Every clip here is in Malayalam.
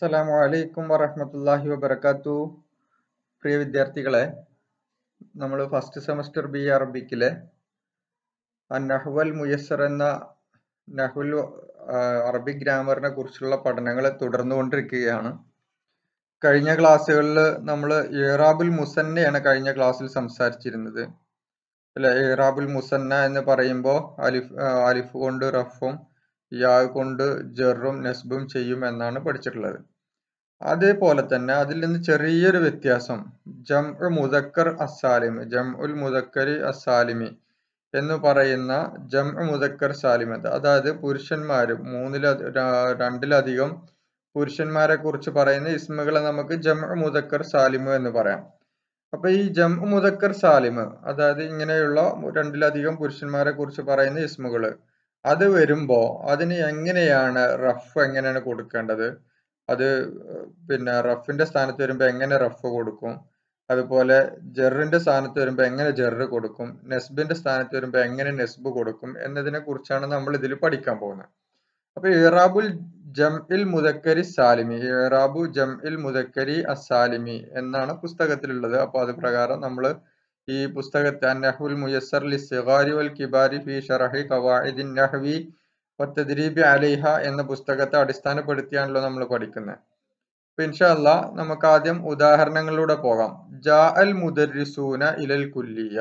അസ്സലാമു അലൈക്കും വറഹ്മത്തുള്ളാഹി വബർക്കാത്തു പ്രിയ വിദ്യാർത്ഥികളെ നമ്മൾ ഫസ്റ്റ് സെമസ്റ്റർ ബി അറബിക്കിലെ നഹ്വൽ മുയസ്സർ എന്ന നഹ്വൽ അറബിക് ഗ്രാമറിനെ കുറിച്ചുള്ള പഠനങ്ങൾ തുടർന്നുകൊണ്ടിരിക്കുകയാണ് കഴിഞ്ഞ ക്ലാസ്സുകളിൽ നമ്മൾ ഇറാബുൽ മുസന്നയാണ് കഴിഞ്ഞ ക്ലാസ്സിൽ സംസാരിച്ചിരുന്നത് അല്ലെ ഇറാബുൽ മുസന്ന എന്ന് പറയുമ്പോൾ അലിഫ് അലിഫ് കൊണ്ട് റഫും യാ കൊണ്ട് ജെറും നെസ്ബും ചെയ്യും എന്നാണ് പഠിച്ചിട്ടുള്ളത് അതേപോലെ തന്നെ അതിൽ നിന്ന് ചെറിയൊരു വ്യത്യാസം ജം മുദക്കർ അസാലിമി ജം ഉൽ മുദക്കരി അസാലിമി എന്ന് പറയുന്ന ജം മുദക്കർ സാലിമത്ത് അതായത് പുരുഷന്മാര് മൂന്നില രണ്ടിലധികം പുരുഷന്മാരെ കുറിച്ച് പറയുന്ന ഇസ്മുകളെ നമുക്ക് ജം മുദക്കർ സാലിമ് എന്ന് പറയാം അപ്പൊ ഈ ജം മുദക്കർ സാലിമ് അതായത് ഇങ്ങനെയുള്ള രണ്ടിലധികം പുരുഷന്മാരെ കുറിച്ച് പറയുന്ന ഇസ്മുകള് അത് വരുമ്പോ അതിന് എങ്ങനെയാണ് റഫ് എങ്ങനെയാണ് കൊടുക്കേണ്ടത് അത് പിന്നെ റഫിന്റെ സ്ഥാനത്ത് വരുമ്പോ എങ്ങനെ റഫ് കൊടുക്കും അതുപോലെ ജെറിന്റെ സ്ഥാനത്ത് വരുമ്പോ എങ്ങനെ ജെറ് കൊടുക്കും നെസ്ബിന്റെ സ്ഥാനത്ത് വരുമ്പോ എങ്ങനെ നെസ്ബ് കൊടുക്കും എന്നതിനെ കുറിച്ചാണ് നമ്മൾ ഇതിൽ പഠിക്കാൻ പോകുന്നത് അപ്പൊ ഇറാബുൽ ജം ഇൽ മുദക്കരി സാലിമി ഇറാബു ജം ഇൽ മുദക്കരി അസാലിമി എന്നാണ് പുസ്തകത്തിലുള്ളത് അപ്പൊ അത് പ്രകാരം നമ്മൾ ഈ പുസ്തകത്തെ അന്നഹുൽ മുയസ്സർ ലി സിഗാരി വൽ കിബാരി ഫി ഷറഹി ഖവാഇദിൻ നഹ്വി വത്തദ്രീബി അലൈഹ എന്ന പുസ്തകത്തെ അടിസ്ഥാനപ്പെടുത്തിയാണല്ലോ നമ്മൾ പഠിക്കുന്നത് അപ്പൊ ഇൻഷല്ല നമുക്ക് ആദ്യം ഉദാഹരണങ്ങളിലൂടെ പോകാം ജാ അൽ മുദരിസൂന ഇലൽ കുല്ലിയ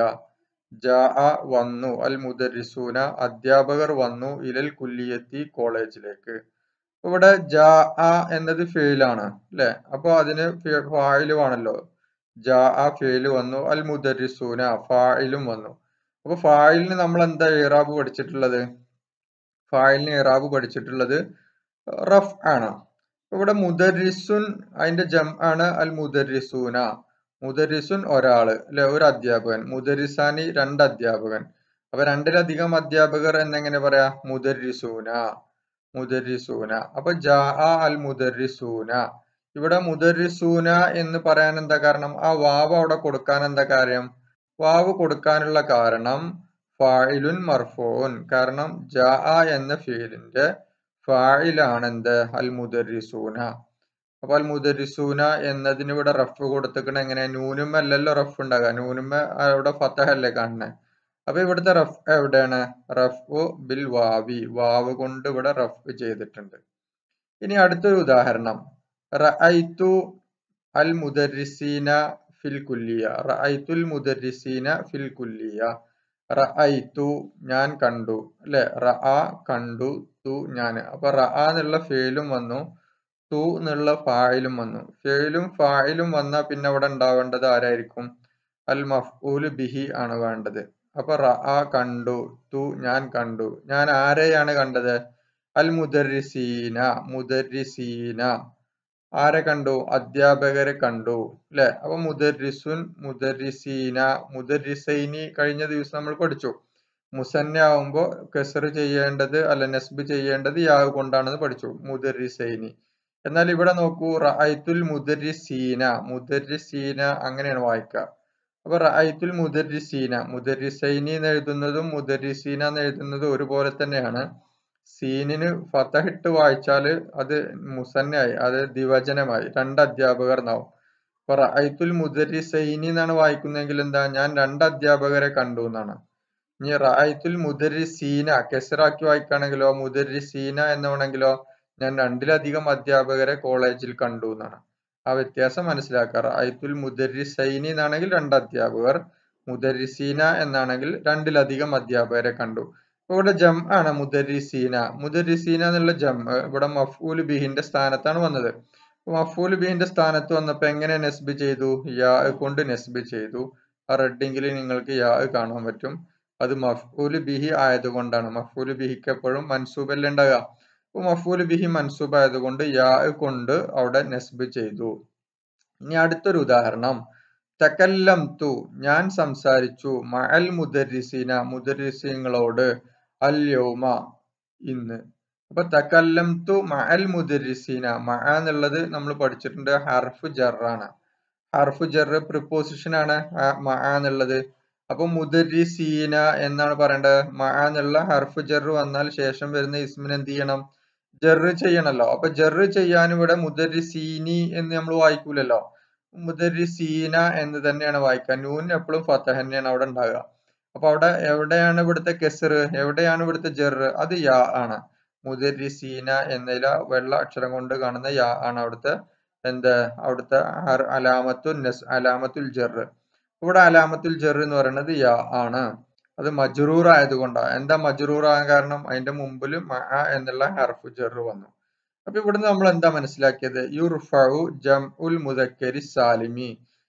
ജാ വന്നു അൽ മുദരിസൂന അധ്യാപകർ വന്നു ഇലൽ കുല്ലിയത്തി കോളേജിലേക്ക് ഇവിടെ ജാ എന്നത് ഫെയിലാണ് അല്ലെ അപ്പൊ അതിന് ഫായിലുമാണല്ലോ ജാ ഫെയില് വന്നു അൽ മുദരിസൂന ഫായിലും വന്നു അപ്പൊ ഫായിലിന് നമ്മൾ എന്താ ഇറാബ് പഠിച്ചിട്ടുള്ളത് ഫായിലിന് ഇറാബ് പഠിച്ചിട്ടുള്ളത് റഫ് ആണ് ഇവിടെ മുദരിസുൻ അതിന്റെ ജം ആണ് അൽ മുദരിസൂന മുദരിസുൻ ഒരാള് അല്ലെ ഒരു അധ്യാപകൻ മുദരിസാനി രണ്ട് അധ്യാപകൻ അപ്പൊ രണ്ടിലധികം അധ്യാപകർ എന്നെങ്ങനെ പറയാ മുദരിസൂന മുദരിസൂന അപ്പൊ ജാ അൽ മുദരിസൂന ഇവിടെ മുദരിസൂന എന്ന് പറയാൻ എന്താ കാരണം ആ വാവ് അവിടെ കൊടുക്കാൻ എന്താ കാര്യം വാവ് കൊടുക്കാനുള്ള കാരണം ഫായിലുൻ മർഫോൻ കാരണം ജാ എന്ന ഫീലിന്റെ ഫായിലാണ് എന്ത് അൽ മുദരിസൂന അപ്പൊ അൽ മുദരിസൂന എന്നതിന് ഇവിടെ റഫ് കൊടുത്തിക്കണ എങ്ങനെ നൂനുമ്മ അല്ലല്ലോ റഫ് ഉണ്ടാകുക നൂനുമ്മ അവിടെ ഫത്തഹല്ലേ കാണുന്നത് അപ്പൊ ഇവിടുത്തെ റഫ് എവിടെയാണ് റഫ് ബിൽ വാവി വാവ് കൊണ്ട് ഇവിടെ റഫ് ചെയ്തിട്ടുണ്ട് ഇനി അടുത്തൊരു ഉദാഹരണം റഅയ്തു അൽ മുദരിസീന ഫിൽ കുല്ലിയ റഅയ്തുൽ മുദരിസീന ഫിൽ കുല്ലിയ റഅയ്തു ഞാൻ കണ്ടു അല്ലെ റഅ കണ്ടു തു ഞാൻ അപ്പൊ റഅ എന്നുള്ള ഫേലും വന്നു തു എന്നുള്ള ഫായിലും വന്നു ഫേലും ഫായിലും വന്നാൽ പിന്നെ അവിടെ ഉണ്ടാവേണ്ടത് ആരായിരിക്കും അൽ മഫ്ഊല് ബിഹി ആണ് വേണ്ടത് അപ്പൊ റഅ കണ്ടു തു ഞാൻ കണ്ടു ഞാൻ ആരെയാണ് കണ്ടത് അൽ മുദരിസീന മുദരിസീന ആരെ കണ്ടു അധ്യാപകരെ കണ്ടു അല്ലെ അപ്പൊ മുദരിസുൻ മുദരിസീന മുദരിസൈനി കഴിഞ്ഞ ദിവസം നമ്മൾ പഠിച്ചു മുസന്ന ആവുമ്പോ കെസർ ചെയ്യേണ്ടത് അല്ല നസ്ബ് ചെയ്യേണ്ടത് യാവ് കൊണ്ടാണെന്ന് പഠിച്ചു മുദരിസൈനി എന്നാൽ ഇവിടെ നോക്കൂ റഅയ്ത്തുൽ മുദരിസീന മുദരിസീന അങ്ങനെയാണ് വായിക്കുക അപ്പൊ റഅയ്ത്തുൽ മുദരിസീന മുദരിസൈനി എന്ന് എഴുതുന്നതും മുദരിസീന എന്ന് എഴുതുന്നതും ഒരുപോലെ തന്നെയാണ് സീനിന് ഫതഹിട്ട് വായിച്ചാല് അത് മുസന്നയായി അത് ദിവചനമായി രണ്ട് അധ്യാപകർ എന്നാവും അപ്പൊ റഅയ്ത്തുൽ മുദരിസൈനി എന്നാണ് വായിക്കുന്നതെങ്കിൽ എന്താ ഞാൻ രണ്ട് അധ്യാപകരെ കണ്ടു എന്നാണ് ഇനി റഅയ്ത്തുൽ മുദരിസീന കെസറാക്കി വായിക്കുകയാണെങ്കിലോ മുദരിസീന എന്നാണെങ്കിലോ ഞാൻ രണ്ടിലധികം അധ്യാപകരെ കോളേജിൽ കണ്ടു എന്നാണ് ആ വ്യത്യാസം മനസ്സിലാക്കുക റഅയ്ത്തുൽ മുദരിസൈനി എന്നാണെങ്കിൽ രണ്ട് അധ്യാപകർ മുദരിസീന എന്നാണെങ്കിൽ രണ്ടിലധികം അധ്യാപകരെ കണ്ടു ഇവിടെ ജം ആണ് മുദരിസീന മുദരിസീന എന്നുള്ള ജം ഇവിടെ മഫൂൽ ബിഹിന്റെ സ്ഥാനത്താണ് വന്നത് മഫൂൽ ബിഹിന്റെ സ്ഥാനത്ത് വന്നപ്പോ എങ്ങനെ നെസ്ബ് ചെയ്തു യാ കൊണ്ട് നെസ്ബ് ചെയ്തു ആ റെഡിങ്കിൽ നിങ്ങൾക്ക് യാ കാണാൻ പറ്റും അത് മഫൂൽ ബിഹി ആയതുകൊണ്ടാണ് മഫൂൽ ബിഹിക്ക് എപ്പോഴും മൻസൂബല്ലേ ഉണ്ടാകുക അപ്പൊ മഫൂൽ ബിഹി മൻസൂബ് ആയതുകൊണ്ട് യാ കൊണ്ട് അവിടെ നെസ്ബ് ചെയ്തു ഇനി അടുത്തൊരു ഉദാഹരണം തക്കല്ലം തു ഞാൻ സംസാരിച്ചു മഅൽ മുദരിസീന മുദരിസീങ്ങളോട് അൽ യൗമ ഇന്ന് അപ്പൊ തക്കല്ലം തു മഅൽ മുദരിസീന മഅ എന്നുള്ളത് നമ്മൾ പഠിച്ചിട്ടുണ്ട് ഹർഫ് ജറാണ് ഹർഫ് ജറ് പ്രിപ്പോസിഷൻ ആണ് മഅ എന്നുള്ളത് അപ്പൊ മുദരിസീന എന്നാണ് പറയേണ്ടത് മഅ എന്നുള്ള ഹർഫ് ജറ് വന്നാൽ ശേഷം വരുന്ന ഇസ്മിന് എന്ത് ചെയ്യണം ജെറ് ചെയ്യണല്ലോ അപ്പൊ ജെറ് ചെയ്യാൻ ഇവിടെ മുദരിസീനി എന്ന് നമ്മൾ വായിക്കൂലല്ലോ മുദരിസീന എന്ന് തന്നെയാണ് വായിക്കുക നൂൻ എപ്പോഴും ഫത്തഹ തന്നെയാണ് അവിടെ ഉണ്ടാകുക അപ്പൊ അവിടെ എവിടെയാണ് ഇവിടുത്തെ കെസർ എവിടെയാണ് ഇവിടുത്തെ ജെറ് അത് യാ ആണ് മുദരിസീന എന്നതില വെള്ള അക്ഷരം കൊണ്ട് കാണുന്ന യാ ആണ് അവിടുത്തെ എന്ത് അവിടുത്തെ ഹർ- അലാമത്തുൽ നസ് അലാമത്തുൽ ജെറ് ഇവിടെ അലാമത്തുൽ ജെറ് എന്ന് പറയുന്നത് യാ ആണ് അത് മജ്റൂർ ആയതുകൊണ്ടാണ് എന്താ മജ്റൂർ ആകാൻ കാരണം അതിന്റെ മുമ്പിൽ മഅ എന്നുള്ള ഹർഫ് ജെർ വന്നു അപ്പൊ ഇവിടുന്ന് നമ്മൾ എന്താ മനസ്സിലാക്കിയത് യുർഫഉ ജംഉൽ മുദക്കരി സാലിമി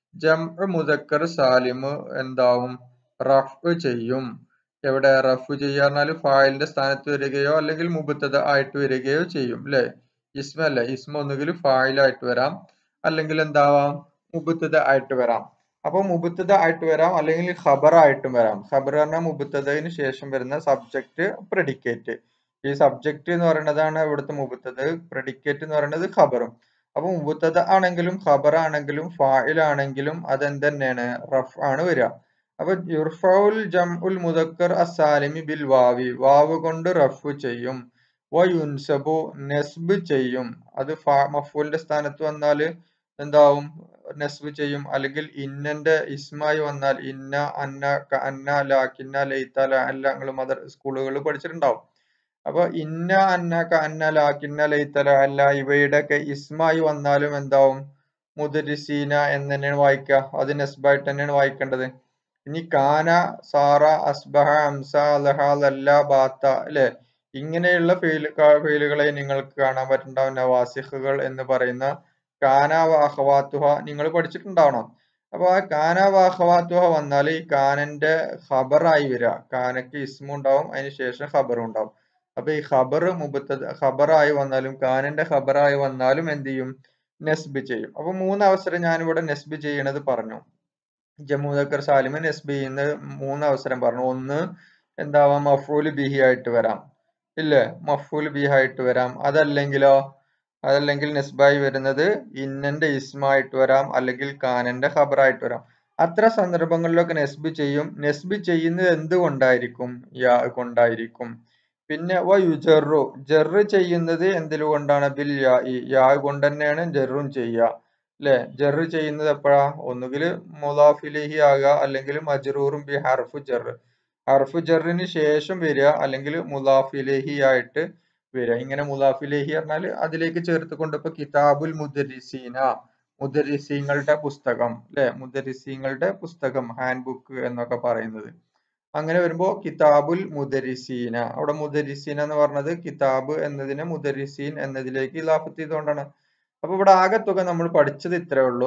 ജംഉ മുദക്കർ സാലിമ് എന്താവും റഫ് ചെയ്യും എവിടെ റഫ് ചെയ്യുക പറഞ്ഞാൽ ഫായിലിന്റെ സ്ഥാനത്ത് വരികയോ അല്ലെങ്കിൽ മുബത്തത ആയിട്ട് വരികയോ ചെയ്യും അല്ലെ ഇസ്മ അല്ല ഇസ്മ ഒന്നുകിൽ ഫായിലായിട്ട് വരാം അല്ലെങ്കിൽ എന്താവാം മുബത്തത ആയിട്ട് വരാം അപ്പൊ മുബത്തത ആയിട്ട് വരാം അല്ലെങ്കിൽ ഖബർ ആയിട്ടും വരാം ഖബർ പറഞ്ഞാൽ മുബത്തതിന് ശേഷം വരുന്ന സബ്ജക്റ്റ് പ്രെഡിക്കേറ്റ് ഈ സബ്ജക്റ്റ് എന്ന് പറയുന്നതാണ് ഇവിടുത്തെ മുബത്തത് പ്രെഡിക്കേറ്റ് എന്ന് പറയുന്നത് ഖബറും അപ്പൊ മുബത്തത ആണെങ്കിലും ഖബർ ആണെങ്കിലും ഫായിൽ ആണെങ്കിലും അതെന്ത് തന്നെയാണ് റഫ് ആണ് വരിക അപ്പൊ യുർഫൗൽ ജംഉൽ മുദക്കർ അസാലിമി ബിൽ വാവി വാവ് കൊണ്ട് റഫ് ചെയ്യും വ യുൻസബു നെസ്ബ് ചെയ്യും അത് ഫാ മഫൂലിന്റെ സ്ഥാനത്ത് വന്നാല് എന്താവും നെസ്ബ് ചെയ്യും അല്ലെങ്കിൽ ഇന്നന്റെ ഇസ്മായി വന്നാൽ ഇന്ന അന്ന ക അന്ന ലാക്കിന്ന ലൈത്ത അല്ല നിങ്ങൾ മദർ സ്കൂളുകളിൽ പഠിച്ചിട്ടുണ്ടാവും അപ്പൊ ഇന്ന അന്ന ക അന്ന ലാക്കിന്ന ലൈത്ത അല്ല ഇവയുടെ ഒക്കെ ഇസ്മായി വന്നാലും എന്താവും മുദരിസീന എന്ന് തന്നെയാണ് വായിക്കുക അത് നെസ്ബായിട്ട് തന്നെയാണ് വായിക്കേണ്ടത് ഇനി കാന സാറ അസ്ബഹ അംസ അലഹ ലല്ല ബാത്ത അല്ലെ ഇങ്ങനെയുള്ള ഫെയിൽ ഫെയിലുകളെ നിങ്ങൾക്ക് കാണാൻ പറ്റുണ്ടാവും നവാസിഹുകൾ എന്ന് പറയുന്ന കാന വാഹവാത്തുഹ നിങ്ങൾ പഠിച്ചിട്ടുണ്ടാവണം അപ്പൊ ആ കാന വാഹവാത്തുഹ വന്നാൽ ഈ കാനന്റെ ഖബറായി വരിക കാനക്ക് ഇസ്മും ഉണ്ടാവും അതിന് ശേഷം ഖബറും ഉണ്ടാവും അപ്പൊ ഈ ഖബർ മുബത്തത് ഖബറായി വന്നാലും കാനന്റെ ഖബറായി വന്നാലും എന്ത് ചെയ്യും നെസ്ബ് ചെയ്യും അപ്പൊ മൂന്ന് അവസരം ഞാനിവിടെ നെസ്ബ് ചെയ്യണത് പറഞ്ഞു ജമ്മൂദക്കർ സാലിമ് നെസ്ബ് ചെയ്യുന്ന മൂന്ന് അവസരം പറഞ്ഞു ഒന്ന് എന്താവാം മഫൂൽ ബിഹി ആയിട്ട് വരാം ഇല്ലേ മഫൂൽ ബിഹി ആയിട്ട് വരാം അതല്ലെങ്കിലോ അതല്ലെങ്കിൽ നെസ്ബായി വരുന്നത് ഇന്നന്റെ ഇസ്മായിട്ട് വരാം അല്ലെങ്കിൽ കാനന്റെ ഖബറായിട്ട് വരാം അത്ര സന്ദർഭങ്ങളിലൊക്കെ നെസ്ബ് ചെയ്യും നെസ്ബ് ചെയ്യുന്നത് എന്തുകൊണ്ടായിരിക്കും യാ കൊണ്ടായിരിക്കും പിന്നെ വ യുജറു ജെറ് ചെയ്യുന്നത് എന്തിലുകൊണ്ടാണ് ബിൽ യാ ഈ യാ കൊണ്ട് തന്നെയാണ് ജെറും ചെയ്യുക അല്ലെ ജെറ് ചെയ്യുന്നത് എപ്പോഴാ ഒന്നുകിൽ മുലാഫിലേഹി ആകുക അല്ലെങ്കിൽ മജ്റൂറും ബി ഹർഫു ജെറ് ഹർഫു ജെറിന് ശേഷം വരിക അല്ലെങ്കിൽ മുലാഫിലേഹി ആയിട്ട് വരിക ഇങ്ങനെ മുലാഫിലേഹി പറഞ്ഞാൽ അതിലേക്ക് ചേർത്ത് കൊണ്ട് ഇപ്പൊ കിതാബുൽ മുദരിസീന മുദരിസീങ്ങളുടെ പുസ്തകം അല്ലെ മുദരിസീങ്ങളുടെ പുസ്തകം ഹാൻഡ് ബുക്ക് എന്നൊക്കെ പറയുന്നത് അങ്ങനെ വരുമ്പോ കിതാബുൽ മുദരിസീന അവിടെ മുദരിസീന എന്ന് പറഞ്ഞത് കിതാബ് എന്നതിനെ മുദരിസീൻ എന്നതിലേക്ക് ഇലാഫത്ത് ചെയ്തുകൊണ്ടാണ് അപ്പൊ ഇവിടെ ആകെത്തുക നമ്മൾ പഠിച്ചത് ഇത്രേ ഉള്ളൂ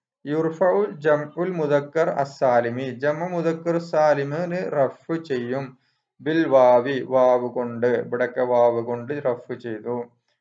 യുർഫഉൽ ജംഉൽ മുദക്കർ അസാലിമി ജമ മുദക്കർ സാലിമിന് റഫ് ചെയ്യും ബിൽ വാവി വാവ് കൊണ്ട് ഇവിടൊക്കെ വാവ് കൊണ്ട് റഫ് ചെയ്തു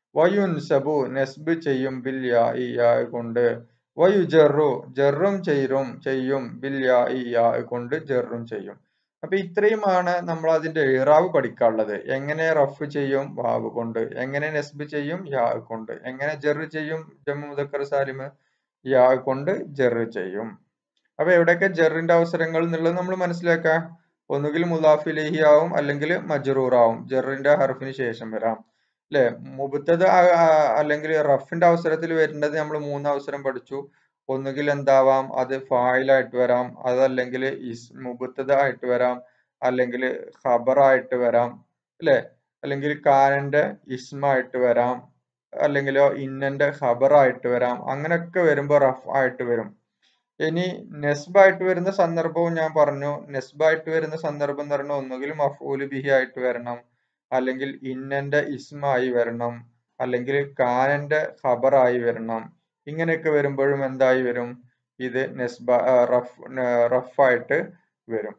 വയുൻസബു നെസ്ബ് ചെയ്യും ബിൽ യാ യാ കൊണ്ട് വയുജറു ജറും ചെയ്യും ചെയ്യും ബിൽ യാ യാ കൊണ്ട് ജറും ചെയ്യും അപ്പൊ ഇത്രയുമാണ് നമ്മൾ അതിന്റെ ഇറാവ് പഠിക്കാനുള്ളത് എങ്ങനെ റഫ് ചെയ്യും വാവ് കൊണ്ട് എങ്ങനെ നെസ്ബ് ചെയ്യും യാ കൊണ്ട് എങ്ങനെ ജെറ് ചെയ്യും ജമ്മു മുദക്കർ സാലിമ് യാ കൊണ്ട് ജെറ് ചെയ്യും അപ്പൊ എവിടെയൊക്കെ ജെറിന്റെ അവസരങ്ങൾ എന്നുള്ളത് നമ്മൾ മനസ്സിലാക്കുക ഒന്നുകിൽ മുലാഫിലേഹി ആവും അല്ലെങ്കിൽ മജ്റൂർ ആവും ജെറിന്റെ ഹർഫിന് ശേഷം വരാം അല്ലെ മുബത്തത് അല്ലെങ്കിൽ റഫിന്റെ അവസരത്തിൽ വരുന്നത് നമ്മൾ മൂന്ന് അവസരം പഠിച്ചു ഒന്നുകിൽ എന്താവാം അത് ഫായിലായിട്ട് വരാം അതല്ലെങ്കിൽ ഇസ് മുബത്തത ആയിട്ട് വരാം അല്ലെങ്കിൽ ഖബറായിട്ട് വരാം അല്ലെ അല്ലെങ്കിൽ കാനന്റെ ഇസ്മായിട്ട് വരാം അല്ലെങ്കിലോ ഇന്നന്റെ ഖബറായിട്ട് വരാം അങ്ങനെയൊക്കെ വരുമ്പോൾ റഫ് ആയിട്ട് വരും ഇനി നെസ്ബായിട്ട് വരുന്ന സന്ദർഭവും ഞാൻ പറഞ്ഞു നെസ്ബായിട്ട് വരുന്ന സന്ദർഭം എന്ന് പറഞ്ഞാൽ ഒന്നുകിൽ മഫൂല് ബിഹി ആയിട്ട് വരണം അല്ലെങ്കിൽ ഇന്നന്റെ ഇസ്മായി വരണം അല്ലെങ്കിൽ കാനന്റെ ഖബറായി വരണം ഇങ്ങനെയൊക്കെ വരുമ്പോഴും എന്തായി വരും ഇത് നെസ്ബ റഫ് റഫായിട്ട് വരും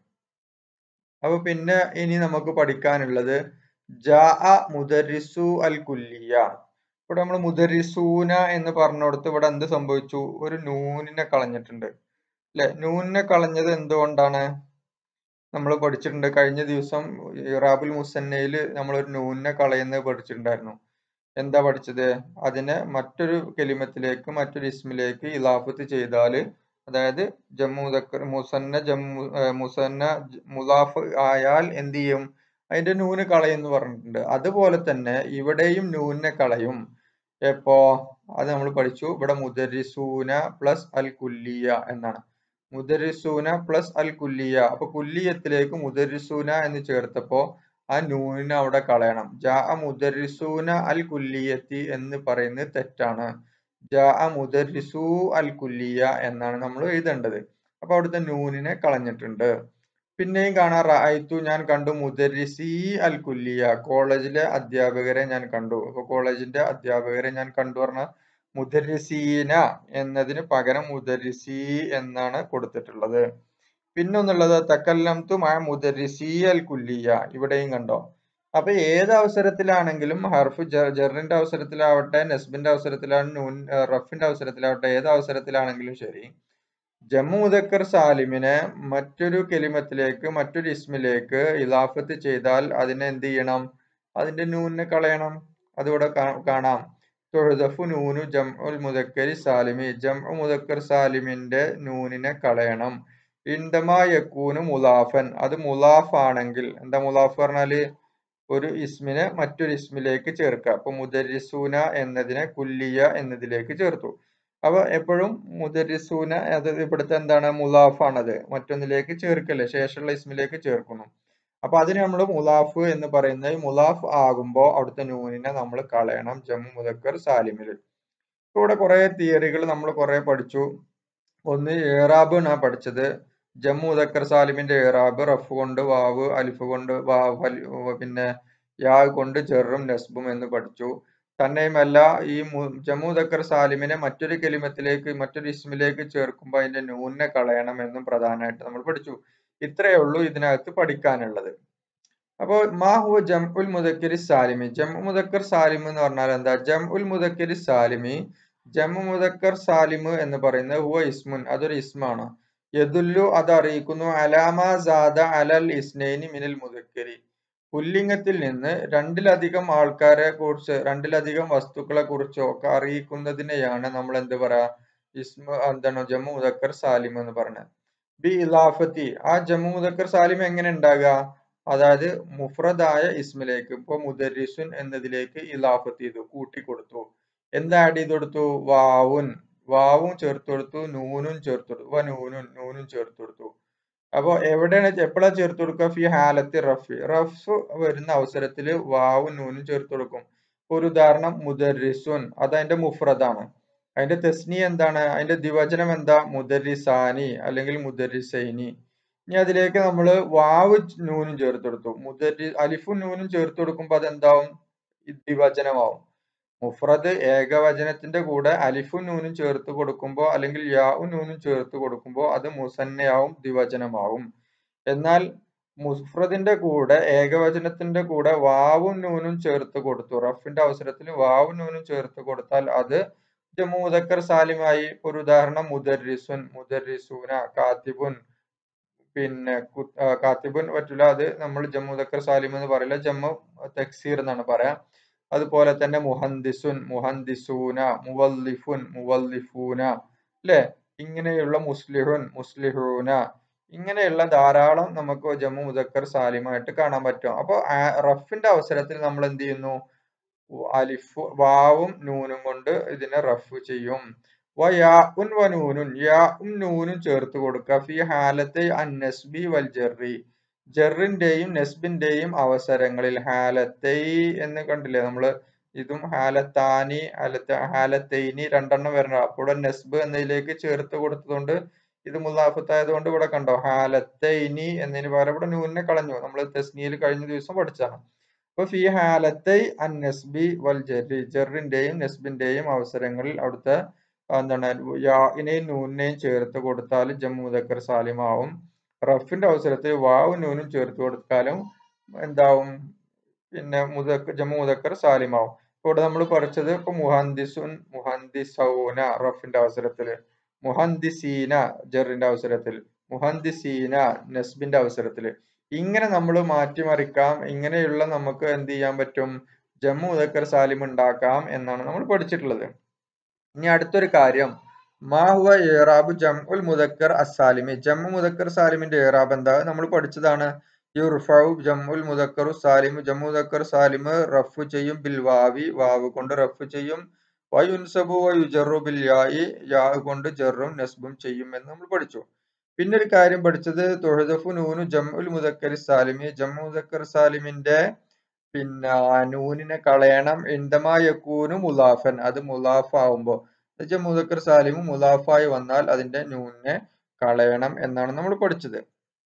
അപ്പൊ പിന്നെ ഇനി നമുക്ക് പഠിക്കാനുള്ളത് ജാ മുദരിസു അൽ കുല്ലിയ ഇവിടെ നമ്മൾ മുദരിസൂന എന്ന് പറഞ്ഞിടത്ത് ഇവിടെ എന്ത് സംഭവിച്ചു ഒരു നൂനിനെ കളഞ്ഞിട്ടുണ്ട് അല്ലെ നൂനിനെ കളഞ്ഞത് എന്തുകൊണ്ടാണ് നമ്മൾ പഠിച്ചിട്ടുണ്ട് കഴിഞ്ഞ ദിവസം ഇറാബുൽ മുസന്നയിൽ നമ്മൾ ഒരു നൂനിനെ കളയുന്നത് പഠിച്ചിട്ടുണ്ടായിരുന്നു എന്താ പഠിച്ചത് അതിനെ മറ്റൊരു കെലിമത്തിലേക്ക് മറ്റൊരു ഇസ്മിലേക്ക് ഇലാഫത്ത് ചെയ്താൽ അതായത് ജമ്മു മുസന്ന ജമ്മു മുസന്ന മുലാഫ് ആയാൽ എന്ത് ചെയ്യും അതിന്റെ നൂന് കളയും എന്ന് പറഞ്ഞിട്ടുണ്ട് അതുപോലെ തന്നെ ഇവിടെയും നൂനെ കളയും എപ്പോ അത് നമ്മൾ പഠിച്ചു ഇവിടെ മുദരിസൂന പ്ലസ് അൽ കുല്ലിയ എന്നാണ് മുദരിസൂന പ്ലസ് അൽ കുല്ലിയ അപ്പൊ കുല്ലിയത്തിലേക്ക് മുദരിസൂന എന്ന് ചേർത്തപ്പോ ആ നൂനിനെ അവിടെ കളയണം ജാ മുദരിസൂന അൽ കുല്ലിയത്തി എന്ന് പറയുന്നത് തെറ്റാണ് ജാ മുദരിസു അൽ കുല്ലിയ എന്നാണ് നമ്മൾ എഴുതേണ്ടത് അപ്പൊ അവിടുത്തെ നൂനിനെ കളഞ്ഞിട്ടുണ്ട് പിന്നെയും കാണാൻ റായിത്തു ഞാൻ കണ്ടു മുദരിസി അൽ കുല്ലിയ കോളേജിലെ അധ്യാപകരെ ഞാൻ കണ്ടു അപ്പൊ കോളേജിന്റെ അധ്യാപകരെ ഞാൻ കണ്ടു പറഞ്ഞ മുദരിസീന എന്നതിന് പകരം മുദരിസി എന്നാണ് കൊടുത്തിട്ടുള്ളത് പിന്നെ ഒന്നുള്ളത് തക്കല്ലംതു മായ മുദരിസി അൽ കുല്ലിയ ഇവിടെയും കണ്ടോ അപ്പൊ ഏത് അവസരത്തിലാണെങ്കിലും ഹർഫ് ജെറിന്റെ അവസരത്തിലാവട്ടെ നെസ്ബിന്റെ അവസരത്തിലാണ് നൂൻ റഫിന്റെ അവസരത്തിലാവട്ടെ ഏത് അവസരത്തിലാണെങ്കിലും ശരി ജമ്മു മുദക്കർ സാലിമിനെ മറ്റൊരു കെലിമത്തിലേക്ക് മറ്റൊരു ഇസ്മിലേക്ക് ഇലാഫത്ത് ചെയ്താൽ അതിനെ എന്ത് ചെയ്യണം അതിന്റെ നൂനിനെ കളയണം അതിവിടെ കാണാം തൊഴുതഫു നൂനു ജംഉൽ മുദക്കരി സാലിമി ജംഉ മുദക്കർ സാലിമിന്റെ നൂനിനെ കളയണം ഇണ്ടമാ യക്കൂന് മുലാഫൻ അത് മുലാഫ് ആണെങ്കിൽ എന്താ മുലാഫ് പറഞ്ഞാല് ഒരു ഇസ്മിനെ മറ്റൊരു ഇസ്മിലേക്ക് ചേർക്കുക അപ്പൊ മുദരിസൂന എന്നതിനെ കുല്ലിയ എന്നതിലേക്ക് ചേർത്തു അപ്പൊ എപ്പോഴും മുദരിസൂന അത് ഇവിടുത്തെ എന്താണ് മുലാഫാണത് മറ്റൊന്നിലേക്ക് ചേർക്കല്ലേ ശേഷമുള്ള ഇസ്മിലേക്ക് ചേർക്കുന്നു അപ്പൊ അതിന് നമ്മൾ മുലാഫ് എന്ന് പറയുന്നത് മുലാഫ് ആകുമ്പോൾ അവിടുത്തെ നൂനിനെ നമ്മൾ കളയണം ജമ്മു മുദക്കർ സാലിമിൽ ഇവിടെ കുറെ തിയറികൾ നമ്മൾ കുറെ പഠിച്ചു ഒന്ന് ഏറാബ് ആണ് പഠിച്ചത് ജമ്മു മുദക്കർ സാലിമിന്റെ ഏറാബ് റഫ് കൊണ്ട് വാവ് അലിഫ് കൊണ്ട് വാവ് പിന്നെ യാ കൊണ്ട് ജെറും നസ്ബും എന്ന് പഠിച്ചു തന്നെയുമല്ല ഈ ജമ്മു മുദക്കർ സാലിമിനെ മറ്റൊരു കെലിമത്തിലേക്ക് മറ്റൊരു ഇസ്മിലേക്ക് ചേർക്കുമ്പോൾ അതിന്റെ നൂനെ കളയണം എന്നും പ്രധാനമായിട്ട് നമ്മൾ പഠിച്ചു ഇത്രയേ ഉള്ളൂ ഇതിനകത്ത് പഠിക്കാനുള്ളത് അപ്പോൾ മാ ഹുവ ജം ഉൽ മുദക്കിരി സാലിമി ജം മുദക്കർ സാലിം എന്ന് പറഞ്ഞാൽ എന്താ ജം ഉൽ മുദക്കിരി സാലിമി ജമ്മു മുദക്കർ സാലിമ് എന്ന് പറയുന്നത് ഹുവ ഇസ്മുൻ അതൊരു ഇസ്മാണ് യദുല്ലു അത് അറിയിക്കുന്നു അലാമ സാദ അലൽ ഇസ്നൈനി മിനൽ മുദക്കരി പുല്ലിംഗത്തിൽ നിന്ന് രണ്ടിലധികം ആൾക്കാരെ കുറിച്ച് രണ്ടിലധികം വസ്തുക്കളെ കുറിച്ചോ ഒക്കെ അറിയിക്കുന്നതിനെയാണ് നമ്മൾ എന്ത് പറയാ ഇസ്മ എന്താണ് ജമ്മു മുദക്കർ സാലിം എന്ന് പറഞ്ഞത് ബി ഇലാഫത്തി ആ ജമ്മു മുദക്കർ സാലിം എങ്ങനെ ഉണ്ടാകുക അതായത് മുഫ്രദായ ഇസ്മിലേക്ക് ഇപ്പൊ മുദരിസുൻ എന്നതിലേക്ക് ഇലാഫത്ത് ചെയ്തു കൂട്ടിക്കൊടുത്തു എന്താ ആഡ് ചെയ്ത് കൊടുത്തു വാവുൻ വാവും ചേർത്ത് കൊടുത്തു നൂനും ചേർത്ത് കൊടുത്തു വ നൂനും നൂനും ചേർത്ത് കൊടുത്തു അപ്പൊ എവിടെയാണ് എപ്പോഴാ ചേർത്ത് കൊടുക്കുക ഫി ഹാലത്ത് റഫ് റഫ് വരുന്ന അവസരത്തിൽ വാവും നൂനും ചേർത്ത് കൊടുക്കും ഒരു ഉദാഹരണം മുദരിസുൻ അത് അതിന്റെ മുഫ്രദാണ് അതിന്റെ തെസ്നി എന്താണ് അതിന്റെ ദിവചനം എന്താ മുദരിസാനി അല്ലെങ്കിൽ മുദരിസൈനി ഇനി അതിലേക്ക് നമ്മൾ വാവ് നൂനും ചേർത്ത് കൊടുത്തു മുദരി അലിഫും നൂനും ചേർത്ത് കൊടുക്കുമ്പോൾ അതെന്താവും ദിവചനമാവും മുഫ്രദ് ഏകവചനത്തിന്റെ കൂടെ അലിഫും നൂനും ചേർത്ത് കൊടുക്കുമ്പോൾ അല്ലെങ്കിൽ യാവും നൂനും ചേർത്ത് കൊടുക്കുമ്പോൾ അത് മുസന്നയാവും ദിവചനമാവും എന്നാൽ മുഫ്രദിന്റെ കൂടെ ഏകവചനത്തിന്റെ കൂടെ വാവും നൂനും ചേർത്ത് കൊടുത്തു റഫിന്റെ അവസരത്തിൽ വാവും നൂനും ചേർത്ത് കൊടുത്താൽ അത് മുദക്കർ സാലിമായി ഒരു ഉദാഹരണം മുദരിസുൻ മുദരിസൂന കാത്തിബുൻ പിന്നെ കാത്തിബുൻ പറ്റില്ല അത് നമ്മൾ ജമ്മു മുദക്കർ സാലിം എന്ന് പറയില്ല ജമ്മു തക്സീർ എന്നാണ് പറയാ അതുപോലെ തന്നെ മുഹന്ദിസുൻ മുഹന്ദിസൂന മുവല്ലിഫുൻ മുവല്ലിഫൂന അല്ലെ ഇങ്ങനെയുള്ള മുസ്ലിഹുൻ മുസ്ലിഹൂന ഇങ്ങനെയുള്ള ധാരാളം നമുക്ക് ജമ്മു മുദക്കർ സാലിമായിട്ട് കാണാൻ പറ്റും അപ്പോൾ റഫിന്റെ അവസരത്തിൽ നമ്മൾ എന്ത് ചെയ്യുന്നു അലിഫ് വാവും നൂനും കൊണ്ട് ഇതിനെ റഫ് ചെയ്യും വയാഉൻ വനൂനുൻ യാഉം നൂനും ചേർത്ത് കൊടുക്കുക ഫി ഹാലത്തെ അന്നസ്ബി വൽ ജെറി ജെറിന്റെയും നെസ്ബിന്റെയും അവസരങ്ങളിൽ ഹാലത്തൈ എന്ന് കണ്ടില്ലേ നമ്മള് ഇതും ഹാലത്താനി ഹാലത്ത ഹാലത്തൈനി രണ്ടെണ്ണം വരണം അപ്പോൾ നെസ്ബ് എന്നതിലേക്ക് ചേർത്ത് കൊടുത്തതുകൊണ്ട് ഇത് മുലാഫത്തായതുകൊണ്ട് ഇവിടെ കണ്ടോ ഹാലത്തൈനി എന്നതിന് പകരം ഇവിടെ നൂനിനെ കളഞ്ഞു നമ്മൾ തെസ്നിയിൽ കഴിഞ്ഞ ദിവസം പഠിച്ചാണ് അപ്പൊ ഫി ഹാലത്തൈ അൻ നെസ്ബി വൽ ജെറി ജെറിന്റെയും നെസ്ബിന്റെയും അവസരങ്ങളിൽ അവിടുത്തെ എന്താണ് യാഇനെയും നൂനിനെയും ചേർത്ത് കൊടുത്താൽ ജമ്മു മുദക്കർ സാലിമാവും റഫിന്റെ അവസരത്തിൽ വാവും നൂനും ചേർത്ത് കൊടുത്താലും എന്താവും പിന്നെ മുദക്ക് ജമ്മു മുദക്കർ സാലിമാവും ഇവിടെ നമ്മൾ പഠിച്ചത് ഇപ്പൊ മുഹന്ദിസുൻ മുഹന്ദിസൗന റഫിന്റെ അവസരത്തില് മുഹന്ദിസീന ജെറിന്റെ അവസരത്തിൽ മുഹന്ദിസീന നെസ്ബിന്റെ അവസരത്തില് ഇങ്ങനെ നമ്മൾ മാറ്റിമറിക്കാം ഇങ്ങനെയുള്ള നമുക്ക് എന്ത് ചെയ്യാൻ പറ്റും ജമ്മു മുദക്കർ സാലിം ഉണ്ടാക്കാം എന്നാണ് നമ്മൾ പഠിച്ചിട്ടുള്ളത് ഇനി അടുത്തൊരു കാര്യം മാഹുവ ഏറാബ് ജംഉൽ മുദക്കർ അസാലിമി ജമ്മു മുദക്കർ സാലിമിന്റെ ഏറാബ് എന്താ നമ്മൾ പഠിച്ചതാണ് യുർഫഉ ജമ്മുൽ മുദക്കറു സാലിമു ജമ്മു മുദക്കർ സാലിമ് റഫ് ചെയ്യും ബിൽ വാവി വാവ് കൊണ്ട് റഫ് ചെയ്യും വയുൻസബു വയുജറു ബിൽ യായി യാ കൊണ്ട് ജറും നസ്ബും ചെയ്യും എന്ന് നമ്മൾ പഠിച്ചു പിന്നെ ഒരു കാര്യം പഠിച്ചത് തൊഴുദഫു നൂനു ജമ്മുൽ മുദക്കർ സാലിമി ജമ്മു മുദക്കർ സാലിമിന്റെ പിന്നെ നൂനിനെ കളയണം ഇണ്ടമാ യക്കൂനു മുലാഫൻ അത് മുലാഫ് ആവുമ്പോ എന്നുവെച്ചാൽ മുദക്കർ സാലിമു മുലാഫായി വന്നാൽ അതിന്റെ നൂനിനെ കളയണം എന്നാണ് നമ്മൾ പഠിച്ചത്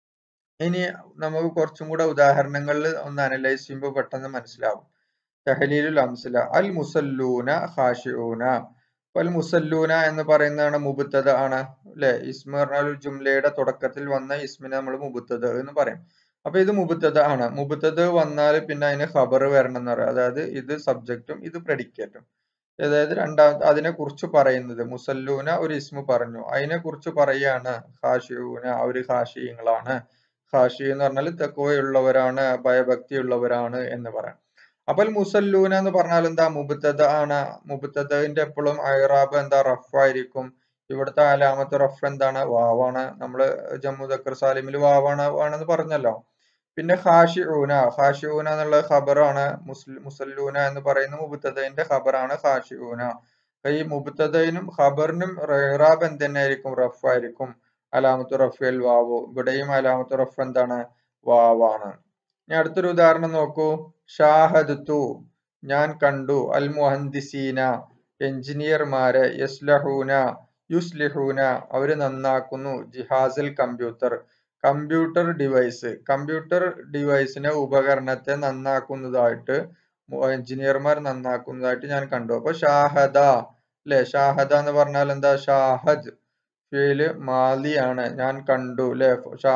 ഇനി നമുക്ക് കുറച്ചും കൂടെ ഉദാഹരണങ്ങളിൽ ഒന്ന് അനലൈസ് ചെയ്യുമ്പോൾ പെട്ടെന്ന് മനസ്സിലാവും തഹലീലുൽ അംസല അൽ മുസല്ലൂന ഖാഷിഊന അൽ മുസല്ലൂന എന്ന് പറയുന്നതാണ് മുബത്തത് ആണ് അല്ലെ ഇസ്മ പറഞ്ഞാൽ ഒരു ജുംലയുടെ തുടക്കത്തിൽ വന്ന ഇസ്മിനെ നമ്മൾ മുബത്തത് എന്ന് പറയും അപ്പൊ ഇത് മുബത്തത് ആണ് മുബത്തത് വന്നാൽ പിന്നെ അതിന് ഖബർ വരണം എന്ന് പറയാം അതായത് ഇത് സബ്ജക്റ്റും ഇത് പ്രെഡിക്കേറ്റും അതായത് രണ്ടാം അതിനെ കുറിച്ച് പറയുന്നത് മുസല്ലൂന ഒരു ഇസ്മു പറഞ്ഞു അതിനെ കുറിച്ച് പറയാണ് ഖാഷിഊന അവര് ഖാഷിയങ്ങളാണ് ഖാഷി എന്ന് പറഞ്ഞാൽ തെക്കുവയുള്ളവരാണ് ഭയഭക്തിയുള്ളവരാണ് എന്ന് പറയാം അപ്പോൾ മുസല്ലൂന എന്ന് പറഞ്ഞാൽ എന്താ മുബത്തത് ആണ് മുബത്തതിന്റെ എപ്പോഴും ഐറാബ് എന്താ റഫ് ആയിരിക്കും ഇവിടുത്തെ അലാമത്ത് റഫ് എന്താണ് വാവാണ് നമ്മള് ജമ്മു ദക്കർ സാലിമിൽ വാവാണ് ആണെന്ന് പറഞ്ഞല്ലോ പിന്നെ ഖാഷി ഊന ഖാഷി ഊന എന്നുള്ള ഖബറാണ് മുസ്ലിം മുസല്ലൂന എന്ന് പറയുന്ന മുബത്തതിന്റെ ഖബറാണ് ഖാഷി ഊന ഈ മുബത്തതിനും ഖബറിനും ഇറാബ് എന്ത് തന്നെയായിരിക്കും റഫ് ആയിരിക്കും അലാമത്ത് റഫേൽ വാവു ഇവിടെയും അലാമത്ത് റഫ് എന്താണ് വാവാണ് ഇനി അടുത്തൊരു ഉദാഹരണം നോക്കൂ ഷാഹദത്തു ഞാൻ കണ്ടു അൽ മുഹന്ദിസീന എഞ്ചിനീയർമാരെ യസ്ലഹൂന യുസ്ലിഹൂന അവര് നന്നാക്കുന്നു ജിഹാസിൽ കമ്പ്യൂട്ടർ കമ്പ്യൂട്ടർ ഡിവൈസ് കമ്പ്യൂട്ടർ ഡിവൈസിനെ ഉപകരണത്തെ നന്നാക്കുന്നതായിട്ട് എഞ്ചിനീയർമാർ നന്നാക്കുന്നതായിട്ട് ഞാൻ കണ്ടു അപ്പൊ ഷാഹദ അല്ലെ ഷാഹദ എന്ന് പറഞ്ഞാൽ എന്താ ഷാഹദ് ഫീല് മാലിയാണ് ഞാൻ കണ്ടു അല്ലെ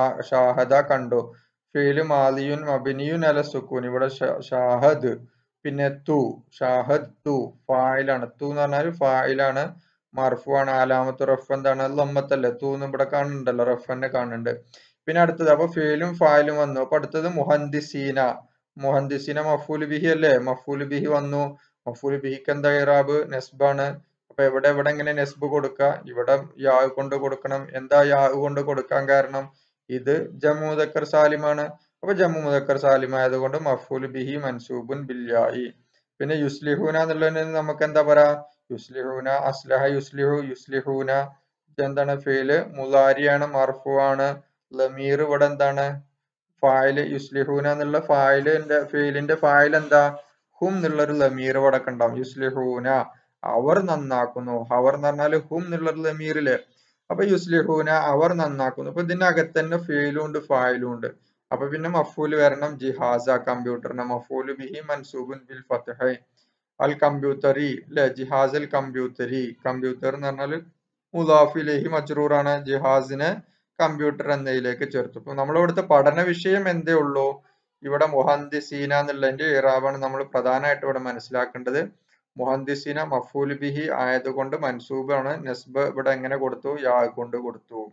ഷാഹദ കണ്ടു ഫീല് മാലിയുൻ മബിനിയുൻ അല സുക്കൂൻ ഇവിടെ ഷാഹദ് പിന്നെ തു ഷാഹദ് തു ഫായിലാണ് തു എന്ന് പറഞ്ഞാൽ ഫായിലാണ് മർഫു ആണ് ആലാമത്ത് റഫ് എന്താണ് ലമ്മത്തല്ലേ തു എന്ന് ഇവിടെ കാണുന്നുണ്ടല്ലോ റഫ് തന്നെ കാണുന്നുണ്ട് പിന്നെ അടുത്തത് അപ്പൊ ഫീലും ഫായിലും വന്നു അപ്പൊ അടുത്തത് മുഹന്ദിസീന മുഹന്ദിസീന മഫൂൽ ബിഹി അല്ലേ മഫൂൽ ബിഹി വന്നു മഫൂൽ ബിഹിക്ക് എന്താ ഇറാബ് നെസ്ബാണ് അപ്പൊ എവിടെ എവിടെ എങ്ങനെ നെസ്ബ് കൊടുക്ക ഇവിടെ യാ കൊണ്ട് കൊടുക്കണം എന്താ യാ കൊണ്ട് കൊടുക്കാൻ കാരണം ഇത് ജമ്മു മുദക്കർ സാലിമാണ് അപ്പൊ ജമ്മു മുദക്കർ സാലിം ആയതുകൊണ്ട് മഫൂൽ ബിഹി മൻസൂബുൻ ബില്യായി പിന്നെ യുസ്ലിഹൂന എന്നുള്ളതിന് നമുക്ക് എന്താ പറയാ യുസ്ലിഹൂന അസ്ലഹ യുസ്ലിഹു യുസ്ലിഹൂന എന്താണ് ഫേല് മുലാരിയാണ് മർഫു ആണ് ലമീർ ഇവിടെ എന്താണ് ഫായില് യുസ്ലിഹൂന എന്നുള്ള ഫായിലിന്റെ ഫെയിലിന്റെ ഫായിൽ എന്താ ഹും എന്നുള്ള ഒരു ലമീർ ഇവിടെ ഉണ്ടാവും യുസ്ലിഹൂന അവർ നന്നാക്കുന്നു അവർ എന്ന് പറഞ്ഞാല് ഹും എന്നുള്ള ലമീറില് അപ്പൊ യുസ്ലിഹൂന അവർ നന്നാക്കുന്നു അപ്പൊ ഇതിനകത്ത് തന്നെ ഫെയിലും ഉണ്ട് ഫായിലും ഉണ്ട് അപ്പൊ പിന്നെ മഫൂല് വരണം ജിഹാസ കമ്പ്യൂട്ടറിന് മഫൂല് ബിഹി മൻസൂബുൻ ബിൽ ഫത്തഹ അൽ കമ്പ്യൂട്ടറി അല്ലെ ജിഹാസ് അൽ കമ്പ്യൂട്ടറി കമ്പ്യൂട്ടർ എന്ന് പറഞ്ഞാൽ മുദാഫിലേഹി മജ്റൂറാണ് ജിഹാസിനെ കമ്പ്യൂട്ടർ എന്നതിലേക്ക് ചേർത്തു അപ്പൊ നമ്മളിവിടുത്തെ പഠന വിഷയം എന്തേ ഉള്ളൂ ഇവിടെ മുഹന്ദിസീന എന്നുള്ളതിന്റെ ഇറാബാണ് നമ്മൾ പ്രധാനമായിട്ട് ഇവിടെ മനസ്സിലാക്കേണ്ടത് മുഹന്ദിസീന മഫൂൽ ബിഹി ആയതുകൊണ്ട് മൻസൂബാണ് നസ്ബ് ഇവിടെ എങ്ങനെ കൊടുത്തു യാ കൊണ്ട് കൊടുത്തു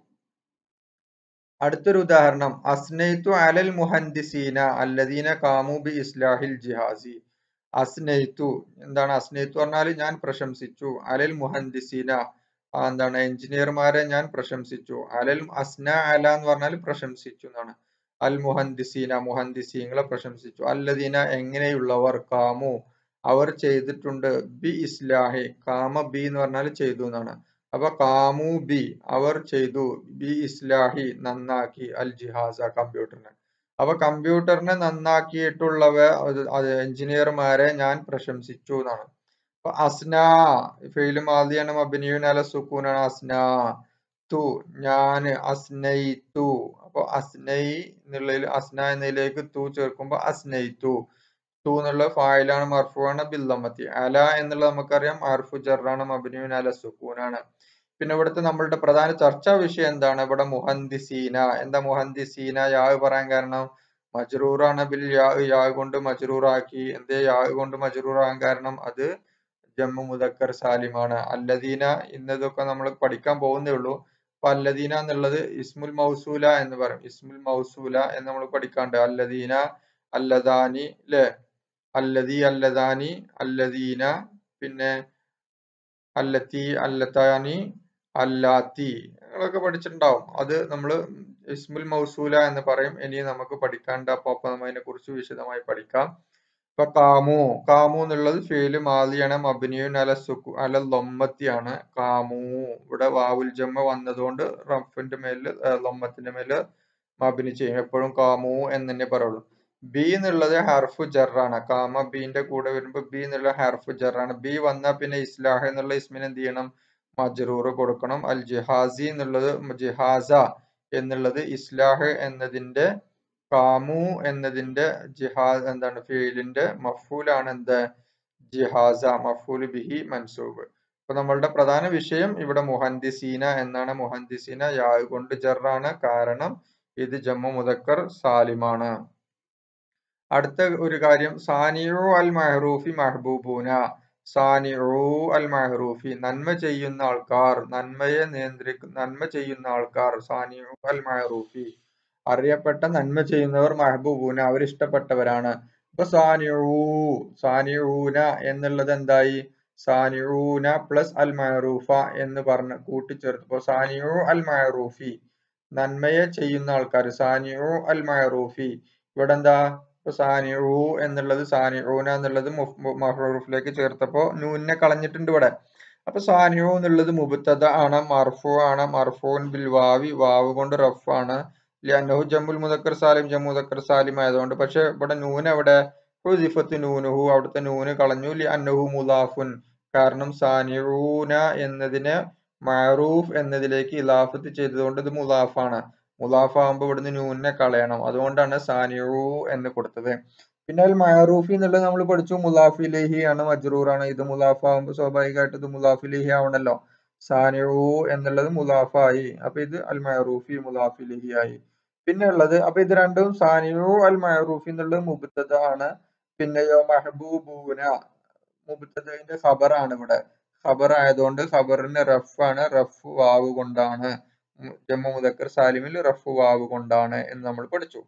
അടുത്തൊരു ഉദാഹരണം അസ്നൈത്തു അലൽ മുഹന്ദിസീന അല്ലദീന കാമു ബി ഇസ്ലാഹിൽ ജിഹാസി അസ്നൈത്തു എന്താണ് അസ്നൈത്തു പറഞ്ഞാൽ ഞാൻ പ്രശംസിച്ചു അലൽ മുഹന്ദിസീന എന്താണ് എഞ്ചിനീയർമാരെ ഞാൻ പ്രശംസിച്ചു അലൽ അസ്ന അല എന്ന് പറഞ്ഞാൽ പ്രശംസിച്ചു എന്നാണ് അൽ മുഹന്ദിസീന മുഹന്ദിസീങ്ങളെ പ്രശംസിച്ചു അല്ലദീന എങ്ങനെയുള്ളവർ കാമു അവർ ചെയ്തിട്ടുണ്ട് ബി ഇസ്ലാഹി കാമ ബി എന്ന് പറഞ്ഞാൽ ചെയ്തു എന്നാണ് അപ്പൊ കാമു ബി അവർ ചെയ്തു ബി ഇസ്ലാഹി നന്നാക്കി അൽ ജിഹാസ കമ്പ്യൂട്ടറിനെ അപ്പൊ കമ്പ്യൂട്ടറിനെ നന്നാക്കിയിട്ടുള്ളവ എഞ്ചിനീയർമാരെ ഞാൻ പ്രശംസിച്ചു എന്നാണ് അപ്പൊ അസ്ന ഫെയിലും ആദ്യാണ് മബിനിയുൻ അല സുക്കൂനാണ് അസ്ന തു ഞാന് അസ്നൈ തു അപ്പൊ അസ്നൈ എന്നുള്ളതിൽ അസ്ന എന്നതിലേക്ക് തു ചേർക്കുമ്പോ അസ്നൈ തു തു എന്നുള്ള ഫായിലാണ് മർഫുവാണ് ബില്ലമ്മത്തി അല എന്നുള്ളത് നമുക്കറിയാം അർഫു ജറാണ് മബിനുവിൻ അല സുക്കൂനാണ് പിന്നെ ഇവിടുത്തെ നമ്മളുടെ പ്രധാന ചർച്ചാ വിഷയം എന്താണ് ഇവിടെ മുഹന്ദിസീന എന്താ മുഹന്ദിസീന യാ പറയാൻ കാരണം മജ്റൂറാണ് ബിൽ യാ യാ കൊണ്ട് മജ്റൂറാക്കി എന്തേ യാ കൊണ്ട് മജ്റൂറാകാൻ കാരണം അത് ജമ്മു മുദക്കർ സാലിമാണ് അല്ലദീന ഇന്നതൊക്കെ നമ്മൾ പഠിക്കാൻ പോകുന്നേ ഉള്ളൂ അപ്പൊ അല്ലദീന എന്നുള്ളത് ഇസ്മുൽ മൗസൂല എന്ന് പറയും ഇസ്മുൽ മൗസൂല എന്ന് നമ്മൾ പഠിക്കാണ്ട് അല്ലദീന അല്ലദാനി ല്ലേ അല്ലദി അല്ലദാനി അല്ലദീന പിന്നെ അല്ലത്തി അല്ലത്താനി അല്ലാത്തി നിങ്ങളൊക്കെ പഠിച്ചിട്ടുണ്ടാവും അത് നമ്മൾ ഇസ്മുൽ മൗസൂല എന്ന് പറയും ഇനി നമുക്ക് പഠിക്കാണ്ട് അപ്പൊ അപ്പൊ നമ്മൾ അതിനെ കുറിച്ച് വിശദമായി പഠിക്കാം ഇപ്പൊ കാമു കാമു എന്നുള്ളത് ഫേല് മാലിയാണ് മബിനിയുൻ അല സുക്കു അല ലൊമ്മത്തിയാണ് കാമു ഇവിടെ വാവുൽ ജമ്മ വന്നതുകൊണ്ട് റഫിന്റെ മേല് ലൊമ്മത്തിന്റെ മേല് മബിനി ചെയ്യും എപ്പോഴും കാമു എന്ന് തന്നെ പറയുള്ളൂ ബി എന്നുള്ളത് ഹർഫു ജറാണ് കാമ ബീന്റെ കൂടെ വരുമ്പോ ബി എന്നുള്ള ഹർഫു ജറാണ് ബി വന്നാൽ പിന്നെ ഇസ്ലാഹ് എന്നുള്ള ഇസ്മിന് എന്ത് ചെയ്യണം മജ്റൂർ കൊടുക്കണം അൽ ജിഹാസി എന്നുള്ളത് ജിഹാസ എന്നുള്ളത് ഇസ്ലാഹ് എന്നതിന്റെ കാമു എന്നതിന്റെ ജിഹാസ് എന്താണ് ഫീലിന്റെ മഫൂലാണ് എന്ത് ജിഹാസ മഫൂൽ ബിഹി മൻസൂബ് അപ്പൊ നമ്മളുടെ പ്രധാന വിഷയം ഇവിടെ മുഹന്ദിസീന എന്നാണ് മുഹന്ദിസീന യാ കൊണ്ട് ജറാണ് കാരണം ഇത് ജമ്മു മുദക്കർ സാലിമാണ് അടുത്ത ഒരു കാര്യം സാനിഉ അൽ മഹറൂഫി മഹബൂബൂന സാനിഉ അൽ മഹറൂഫി നന്മ ചെയ്യുന്ന ആൾക്കാർ നന്മയെ നിയന്ത്രിക്കുന്ന നന്മ ചെയ്യുന്ന ആൾക്കാർ സാനിഉ അൽ മഹറൂഫി അറിയപ്പെട്ട നന്മ ചെയ്യുന്നവർ മഹബൂബൂന അവർ ഇഷ്ടപ്പെട്ടവരാണ് ഇപ്പൊ സാനിഉ സാനിഊന എന്നുള്ളത് എന്തായി സാനിഊന പ്ലസ് അൽ മഹറൂഫ എന്ന് പറഞ്ഞ് കൂട്ടിച്ചേർത്തപ്പോ സാനിഉ അൽ മഹറൂഫി നന്മയെ ചെയ്യുന്ന ആൾക്കാർ സാനിഉ അൽ മഹറൂഫി ഇവിടെ എന്താ ഇപ്പൊ സാനിഉ എന്നുള്ളത് സാനിഊന എന്നുള്ളത് മഹറൂഫിലേക്ക് ചേർത്തപ്പോ നൂനെ കളഞ്ഞിട്ടുണ്ട് ഇവിടെ അപ്പൊ സാനിഉ എന്നുള്ളത് മുബത്തദ ആണ് മർഫു ആണ് മർഫൂൻ ബിൽ വാവി വാവ് കൊണ്ട് റഫ് ആണ് ലിഅന്നഹു ജമ്മുൽ മുദക്കർ സാലിം ജമ്മു മുദക്കർ സാലിം ആയതുകൊണ്ട് പക്ഷെ ഇവിടെ നൂൻ എവിടെ ഹുസിഫത്ത് നൂനുഹു അവിടുത്തെ നൂന് കളഞ്ഞു ലി അന്നഹു മുലാഫുൻ കാരണം സാനിഊന എന്നതിനെ മഅറൂഫ് എന്നതിലേക്ക് ഇലാഫത്ത് ചെയ്തതുകൊണ്ട് ഇത് മുലാഫാണ് മുലാഫ് ആകുമ്പോൾ ഇവിടുന്ന് നൂനെ കളയണം അതുകൊണ്ടാണ് സാനിഉ എന്ന് കൊടുത്തത് പിന്നെ അൽ മഅറൂഫി എന്നുള്ളത് നമ്മൾ പഠിച്ചു മുലാഫിലേഹി ആണ് മജ്റൂറാണ് ഇത് മുലാഫ് ആകുമ്പോൾ സ്വാഭാവികമായിട്ട് ഇത് മുലാഫിലേഹി ആവണല്ലോ സാനിഉ എന്നുള്ളത് മുലാഫായി അപ്പൊ ഇത് അൽ മഅറൂഫി മുലാഫിലേഹി ആയി പിന്നെ ഉള്ളത് അപ്പൊ ഇത് രണ്ടും സാനിഉ അൽ മഅറൂഫി എന്നുള്ളത് മുബത്തദ ആണ് പിന്നെയോ മഹബൂബൂന മുബത്തദന്റെ ഖബറാണ് ഇവിടെ ഖബർ ആയതുകൊണ്ട് ഖബറിന് റഫ് ആണ് റഫ് വാവ് കൊണ്ടാണ് ജമ്മു മുദക്കർ സാലിമിൽ റഫ് വാവ് കൊണ്ടാണ് എന്ന് നമ്മൾ പഠിച്ചു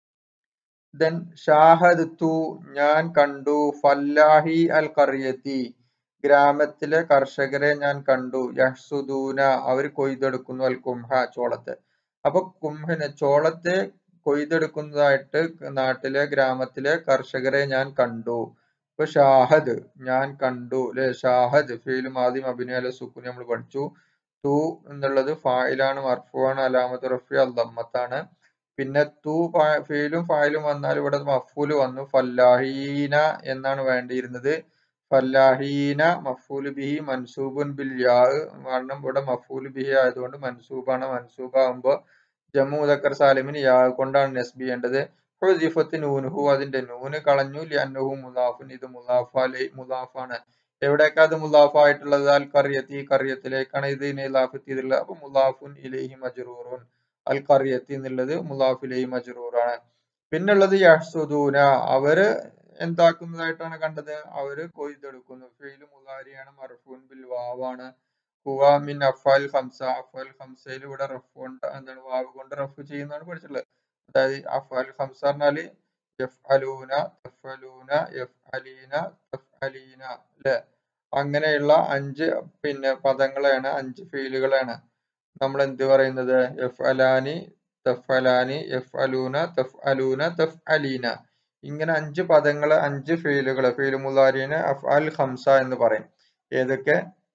ദെൻ ഷാഹദത്തു ഞാൻ കണ്ടു ഫല്ലാഹി അൽ കറിയത്തി ഗ്രാമത്തിലെ കർഷകരെ ഞാൻ കണ്ടു യഹ്സുദൂന അവർ കൊയ്തെടുക്കുന്നു അൽ കുംഹ ചോളത്തെ അപ്പൊ കുംഹന് ചോളത്തെ കൊയ്തെടുക്കുന്നതായിട്ട് നാട്ടിലെ ഗ്രാമത്തിലെ കർഷകരെ ഞാൻ കണ്ടു ഇപ്പൊ ഷാഹദ് ഞാൻ കണ്ടു അല്ലെ ഷാഹദ് ഫീലും ആദ്യം അഭിനയ സുക്കുനി നമ്മൾ പഠിച്ചു തു എന്നുള്ളത് ഫായിലാണ് മർഫുവാണ് അലാമത്ത് റഫി അല്ലമ്മത്താണ് പിന്നെ തു ഫീലും ഫായിലും വന്നാൽ ഇവിടെ മഫൂല് വന്നു ഫല്ലാഹീന എന്നാണ് വേണ്ടിയിരുന്നത് ഫല്ലാഹീന മഫൂല് ബിഹി മൻസൂബുൻ ബിൽ യാ കാരണം ഇവിടെ മഫൂല് ബിഹി ആയതുകൊണ്ട് മൻസൂബാണ് മൻസൂബ് ആകുമ്പോ ജമ്മു മുദക്കർ സാലിമിന് യാ കൊണ്ടാണ് നെസ്ബ് ചെയ്യേണ്ടത് ഹുസിഫത്ത് നൂനുഹു അതിന്റെ നൂന് കളഞ്ഞു ലിഅന്നഹു മുലാഫുൻ ഇത് മുലാഫാലി മുലാഫാണ് എവിടേക്കാ അത് മുലാഫായിട്ടുള്ളത് അൽ കറിയത്തി ഈ കറിയത്തിലേക്കാണ് ഇത് ഇലാഫത്ത് ചെയ്തിട്ടുള്ളത് അപ്പൊ മുലാഫുൻ ഇലൈഹി മജ്റൂറുൻ അൽ കറിയത്തി എന്നുള്ളത് മുലാഫിലൈഹി മജ്റൂറാണ് പിന്നുള്ളത് യഹ്സുദൂന അവര് എന്താക്കുന്നതായിട്ടാണ് കണ്ടത് അവര് കൊയ്തെടുക്കുന്നു ഫെയില് മുലാരിയാണ് മർഫൂൻ ബിൽ വാവാണ് ഹുവ മിൻ അഫാൽ ഖംസ അഫാൽ ഖംസയിൽ ഇവിടെ റഫ് കൊണ്ട് എന്താണ് വാവ് കൊണ്ട് റഫ് ചെയ്യുന്നതാണ് പഠിച്ചിട്ടുള്ളത് അതായത് അഫാൽ ഖംസ പറഞ്ഞാല് യഫ്അലൂന തഫ്അലൂന യഫ്അലീന തഫ്അലീന അല്ലെ അങ്ങനെയുള്ള അഞ്ച് പിന്നെ പദങ്ങളാണ് അഞ്ച് ഫീലുകളാണ് നമ്മൾ എന്ത് പറയുന്നത് യഫ്അലാനി തഫ്അലാനി യഫ്അലൂന തഫ്അലൂന തഫ്അലീന ഇങ്ങനെ അഞ്ച് പദങ്ങൾ അഞ്ച് ഫീലുകൾ ഫീലു മുലാരിനെ അഫ്അൽ ഖംസ എന്ന് പറയും ഏതൊക്കെ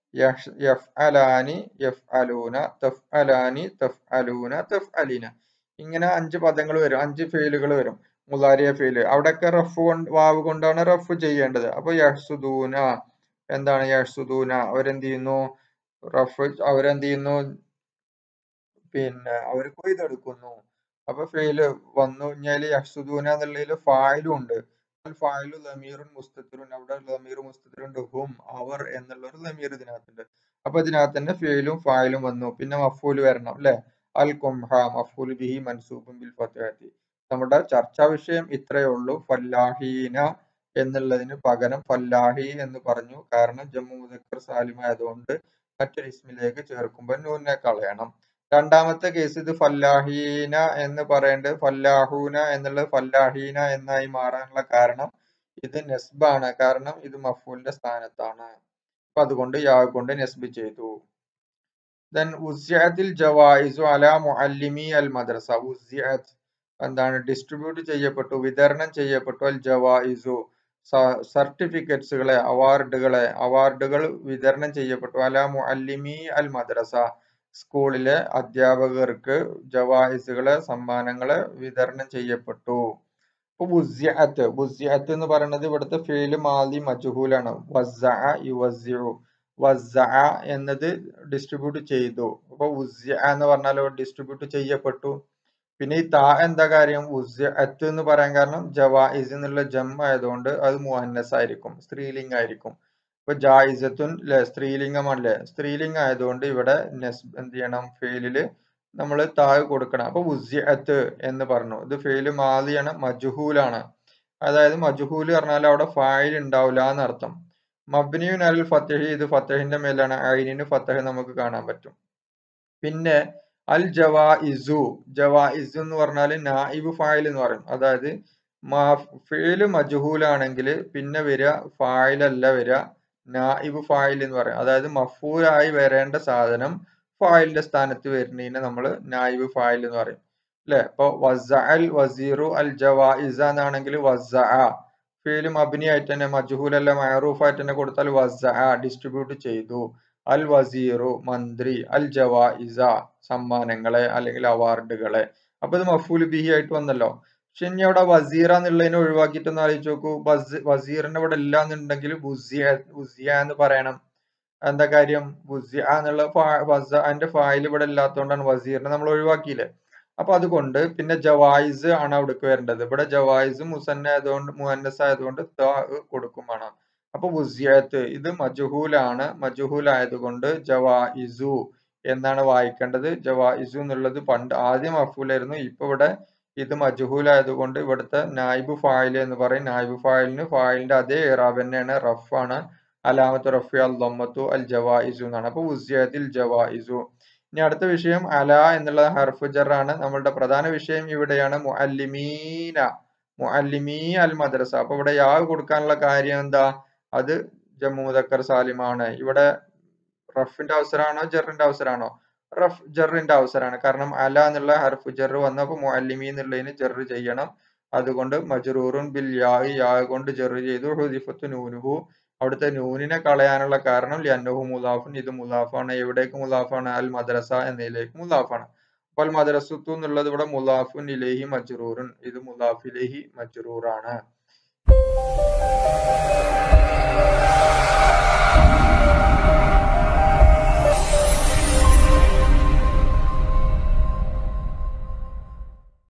യഫ്അലാനി യഫ്അലൂന തഫ്അലാനി തഫ്അലൂന തഫ്അലീന ഇങ്ങനെ അഞ്ച് പദങ്ങൾ വരും അഞ്ച് ഫീലുകൾ വരും മുലാരിയ ഫീല് അവിടെയൊക്കെ റഫ് കൊണ്ട് വാവ് കൊണ്ടാണ് റഫ് ചെയ്യേണ്ടത് അപ്പൊ യഹ്സുദൂന എന്താണ് യഹ്സുദൂന അവരെന്ത് ചെയ്യുന്നു റഫ് അവരെന്ത് ചെയ്യുന്നു പിന്നെ അവർ കൊയ്തെടുക്കുന്നു അപ്പൊ ഫീല് വന്നു കഴിഞ്ഞാല് യഹ്സുദൂന എന്നുള്ളതിൽ ഫായിലും ഉണ്ട് ഫായിലു ലമീറുൻ മുസ്തത്തിറുൻ അവിടെ ലമീർ മുസ്തത്തിറുണ്ട് ഹും അവർ എന്നുള്ള ഒരു ലമീർ ഇതിനകത്തുണ്ട് അപ്പൊ ഇതിനകത്ത് തന്നെ ഫീലും ഫായിലും വന്നു പിന്നെ മഫൂല് വരണം അല്ലെ അൽ കുംഹ മഫൂൽ ബിഹി മൻസൂബും ബിൽ ഫത്തഹത്തി നമ്മുടെ ചർച്ചാ വിഷയം ഇത്രയേ ഉള്ളൂ ഫല്ലാഹീന എന്നുള്ളതിന് പകരം ഫല്ലാഹി എന്ന് പറഞ്ഞു കാരണം ജമ്മു മുദക്കർ സാലിം ആയതുകൊണ്ട് മറ്റൊരു ഇസ്മിലേക്ക് ചേർക്കുമ്പോൾ നൂനെ കളയണം രണ്ടാമത്തെ കേസ് ഇത് ഫല്ലാഹീന എന്ന് പറയേണ്ടത് ഫല്ലാഹൂന എന്നുള്ളത് ഫല്ലാഹീന എന്നായി മാറാനുള്ള കാരണം ഇത് നെസ്ബാണ് കാരണം ഇത് മഫൂലിന്റെ സ്ഥാനത്താണ് അപ്പൊ അതുകൊണ്ട് യാ കൊണ്ട് നെസ്ബ് ചെയ്തു ദെൻ ഉസ്യത്തിൽ ജവായിസു അല മുഅല്ലിമി അൽ മദ്രസ ഉസ്യത്ത് എന്താണ് ഡിസ്ട്രിബ്യൂട്ട് ചെയ്യപ്പെട്ടു വിതരണം ചെയ്യപ്പെട്ടു അൽ ജവായിസു സർട്ടിഫിക്കറ്റ്സുകളെ അവാർഡുകളെ അവാർഡുകൾ വിതരണം ചെയ്യപ്പെട്ടു അല മുഅല്ലിമി അൽ മദ്രസ സ്കൂളിലെ അധ്യാപകർക്ക് ജവായിസുകളെ സമ്മാനങ്ങളെ വിതരണം ചെയ്യപ്പെട്ടു ഇപ്പൊ വുസ്യഅത്ത് വുസ്യഅത്ത് എന്ന് പറയുന്നത് ഇവിടുത്തെ ഫേല് മാലി മജ്ഹൂലാണ് വസ്സഅ യുവസ്സിഉ വസ്സഅ എന്നത് ഡിസ്ട്രിബ്യൂട്ട് ചെയ്തു അപ്പൊ ഉസ്യ എന്ന് പറഞ്ഞാൽ ഡിസ്ട്രിബ്യൂട്ട് ചെയ്യപ്പെട്ടു പിന്നെ ഈ താ എന്താ കാര്യം ഉസ്യഅത്ത് എന്ന് പറയാൻ കാരണം ജവായിസ് എന്നുള്ള ജം ആയതുകൊണ്ട് അത് മുഹന്നസ് ആയിരിക്കും സ്ത്രീലിംഗം ആയിരിക്കും ഇപ്പൊ ജായിസത്തുൻ ല്ലേ സ്ത്രീലിംഗമല്ലേ സ്ത്രീലിംഗം ആയതുകൊണ്ട് ഇവിടെ നെസ് എന്ത് ചെയ്യണം ഫെയിലില് നമ്മൾ താഴ് കൊടുക്കണം അപ്പൊ ഉസ്യഅത്ത് എന്ന് പറഞ്ഞു ഇത് ഫെയില് മാലിയാണ് മജുഹൂലാണ് അതായത് മജുഹൂല് പറഞ്ഞാൽ അവിടെ ഫായിൽ ഉണ്ടാവില്ല എന്നർത്ഥം മബ്നിയുൻ അൽ ഫത്തഹി ഇത് ഫത്തഹിന്റെ മേലാണ് ഐനിന് ഫത്തഹ് നമുക്ക് കാണാൻ പറ്റും പിന്നെ അൽ ജവാഇസു ജവാഇസു എന്ന് പറഞ്ഞാൽ നായിബ് ഫായിൽ എന്ന് പറയും അതായത് ഫേല് മജുഹൂലാണെങ്കിൽ പിന്നെ വരിക ഫായിലല്ല വരിക നായിബ് ഫായിൽ എന്ന് പറയും അതായത് മഫൂലായി വരേണ്ട സാധനം ഫായിലിന്റെ സ്ഥാനത്ത് വരുന്നതിനെ നമ്മൾ നായിബ് ഫായിൽ എന്ന് പറയും അല്ലെ ഇപ്പൊ വസ അൽ വസീറു അൽ ജവാഇസ എന്നാണെങ്കിൽ വസ ഫേല് മബിനി ആയിട്ട് തന്നെ മജുഹൂൽ അല്ല മഹറൂഫ് ആയിട്ട് തന്നെ കൊടുത്താൽ വസ ഡിസ്ട്രിബ്യൂട്ട് ചെയ്തു അൽ വസീറു മന്ത്രി അൽ ജവാഇസ സമ്മാനങ്ങളെ അല്ലെങ്കിൽ അവാർഡുകളെ അപ്പൊ ഇത് മഫൂൽ ബിഹി ആയിട്ട് വന്നല്ലോ പക്ഷെ ഇനി അവിടെ വസീറ എന്നുള്ളതിനെ ഒഴിവാക്കിയിട്ട് ഒന്ന് ആലോചിച്ച് നോക്കൂ വസീറിന്റെ ഇവിടെ ഇല്ല എന്നുണ്ടെങ്കിൽ ബുസിയ ബുസിയ എന്ന് പറയണം എന്താ കാര്യം ബുസിയ എന്നുള്ള അതിന്റെ ഫായിൽ ഇവിടെ ഇല്ലാത്തതുകൊണ്ടാണ് വസീറിനെ നമ്മൾ ഒഴിവാക്കിയില്ലേ അപ്പൊ അതുകൊണ്ട് പിന്നെ ജവായിസ് ആണ് അവിടേക്ക് വരേണ്ടത് ഇവിടെ ജവായിസ് മുസന്ന ആയതുകൊണ്ട് മുഹന്നസ് ആയതുകൊണ്ട് കൊടുക്കും വേണം അപ്പൊ വുസിയത്ത് ഇത് മജുഹൂലാണ് മജുഹൂൽ ആയതുകൊണ്ട് ജവായിസു എന്നാണ് വായിക്കേണ്ടത് ജവായിസു എന്നുള്ളത് പണ്ട് ആദ്യം അഫൂലായിരുന്നു ഇപ്പൊ ഇവിടെ ഇത് മജുഹൂൽ ആയതുകൊണ്ട് ഇവിടുത്തെ നായിബ് ഫായിൽ എന്ന് പറയും നായിബ് ഫായിലിന് ഫായിലിന്റെ അതേ ഇറാബ് തന്നെയാണ് റഫ് ആണ് അലാമത്ത് റഫി അൽ ദമ്മത്തു അൽ ജവായിസു എന്നാണ് അപ്പൊ വുസിയത്തിൽ ജവായിസു ഇനി അടുത്ത വിഷയം അല എന്നുള്ള ഹർഫ് ജറാണ് നമ്മളുടെ പ്രധാന വിഷയം ഇവിടെയാണ് മുഅല്ലിമീന മുഅല്ലിമീ അൽ മദ്രസ അപ്പൊ ഇവിടെ യാ കൊടുക്കാനുള്ള കാര്യം എന്താ അത് ജമ്മു മുദക്കർ സാലിമാണ് ഇവിടെ റഫിന്റെ അവസരമാണോ ജറിന്റെ അവസരമാണോ റഫ് ജറിന്റെ അവസരമാണ് കാരണം അല എന്നുള്ള ഹർഫ് ജർ വന്നപ്പോ മുഅല്ലിമി എന്നുള്ളതിന് ജർ ചെയ്യണം അതുകൊണ്ട് മജ്റൂറുൻ ബിൽ യാ യാ കൊണ്ട് ജർ ചെയ്തു ഹുദിഫത്തു നൂനുഹു അവിടുത്തെ നൂനിനെ കളയാനുള്ള കാരണം ലിയന്നഹു മുലാഫുൻ ഇത് മുലാഫാണ് എവിടേക്ക് മുലാഫാണ് അൽ മദ്രസ എന്നതിലേക്ക് മുലാഫാണ് അപ്പോൾ മദ്രസത്തു എന്നുള്ളത് ഇവിടെ മുലാഫുൻ ഇലേഹി മജ്റൂറുൻ ഇത് മുലാഫിലേഹി മജ്റൂറാണ്